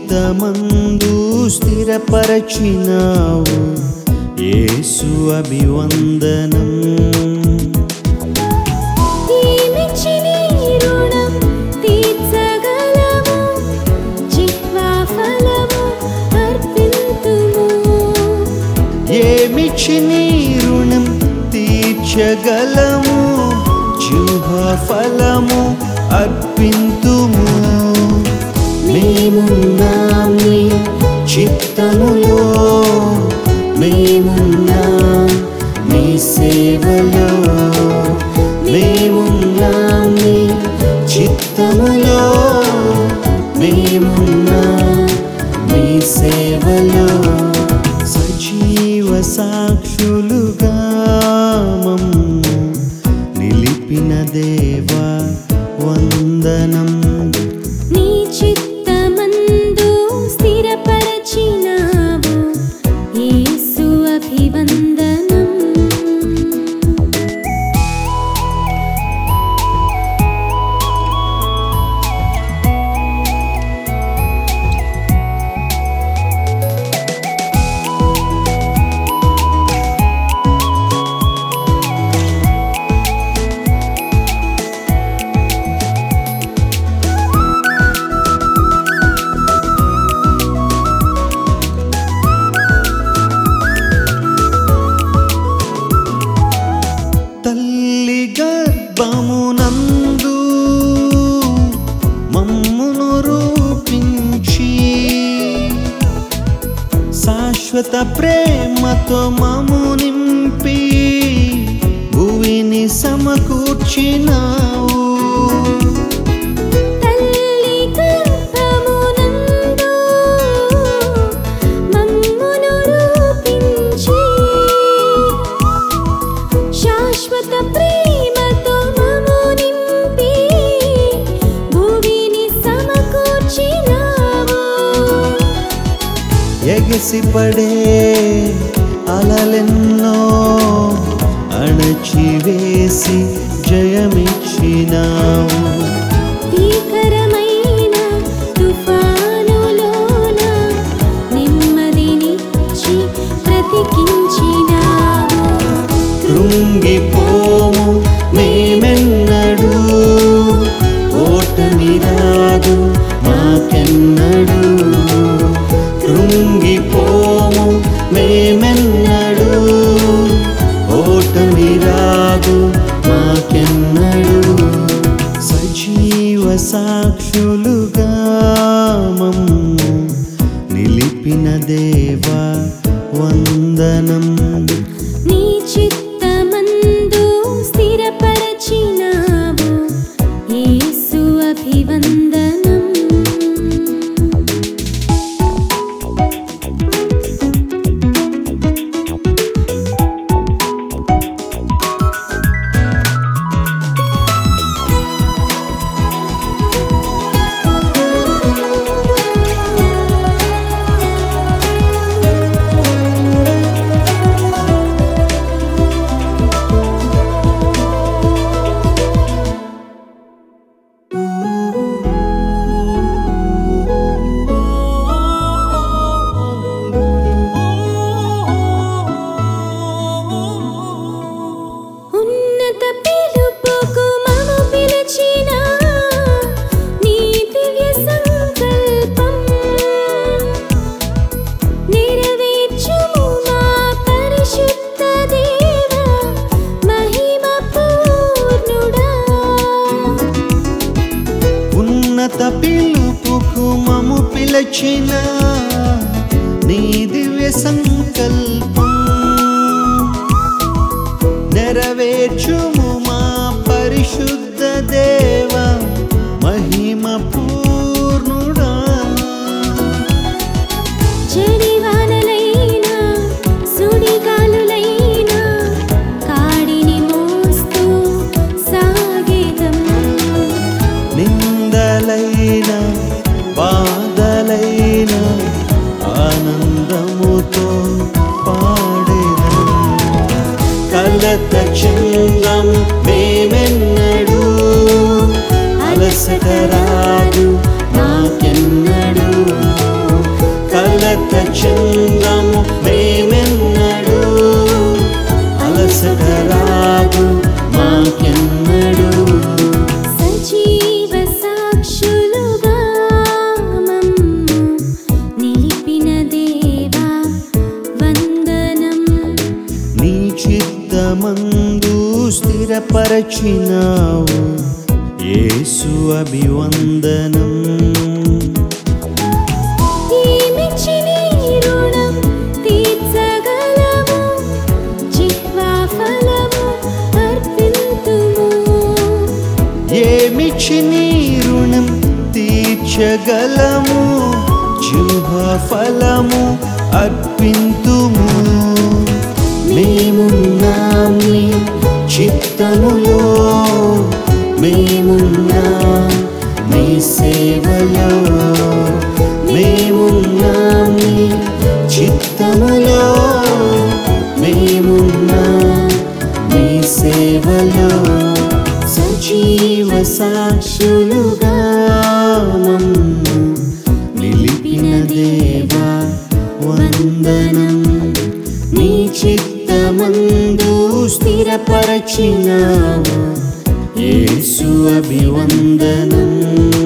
చిత్తమందు స్థిరపరచినావు యేసు అభివందనం ఏమిచ్చి నీ రుణం తీర్చగలవు జిహ్వా ఫలము అర్పింతుము ఏమిచ్చి నీ రుణం తీర్చగలము జుహ ఫలము అర్పింతుము మేమున్నాం నీ చిత్తములో మేమున్నాం నీ సేవలో మేమున్నాం నీ చిత్తములో మేమున్నాం నీ సేవలో సజీవ సాక్షులుగా మమ్ము నిలిపిన దేవా వందనం నీ చిత్తమందు స్థిరపరచినావు యేసు అభివందనం తల్లి గర్భమునందు మమ్మును రూపించి శాశ్వత ప్రేమతో మము నింపి భువిని సమకూర్చినావు తల్లి గర్భమునందు మమ్మును రూపించి శాశ్వత ప్రేమతో మము నింపి భూమిని సమకూర్చినావు ఎగసిపడే అలలెన్నో అణచివేసి జయమిచ్చినావు భీకరమైన తుఫానులోన నెమ్మదినిచ్చి బ్రతికించినావు కృంగిపోము మేమెన్నడు ఓటమి రాదు మాకెన్నడు కృంగిపోము మేమెన్నడు ఓటమి రాదు మాకెన్నడు సజీవ సాక్షులుగా మమ్ము నిలిపిన దేవా వందనం నీ చిత్తమందు స్థిరపరచినావు యేసు అభివందనం ఉన్నత పిలుపుకు మము పిలిచిన నీ దివ్య సంకల్పం నెరవేర్చుము మా పరిశుద్ధ దేవ మహిమ పూర్ణుడా ఉన్నత పిలుపుకు మము పిలచిన నీ దివ్య సంకల్పం నెరవేర్చుము మా పరిశుద్ధ దేవ మహిమ పూర్ణుడా చెడివానలైనా సుడిగాలులైనా కాడిని మోస్తూ సాగేదం నిందలైన బాధలైన ఆనందముతో పాడేదం కలత చందం మేమెన్నడు అలసట రాదు మాకెన్నడు కలత చందము మేమెన్నడు అలసట రాదు మాకెన్నడు సజీవ సాక్షులుగా మమ్ము నిలిపిన దేవా వందనం నీ చిత్తమందు స్థిరపరచినావు యేసు అభివందనం ఏమిచ్చి నీ రుణం తీర్చగలము జిహ్వా ఫలము అర్పింతుము ఏమిచ్చి నీ రుణం తీర్చగలము జిహ్వ ఫలము అర్పింతుము మేమున్నాం నీ చిత్తములో మేమున్నాం నీ సేవలో మేమున్నాం నీ చిత్తములో మేమున్నాం నీ సేవలో సజీవ సాక్షులుగా మమ్ము నిలిపిన దేవా వందనం నీ చిత్తమందు స్థిరపరచినావు యేసు అభివందనం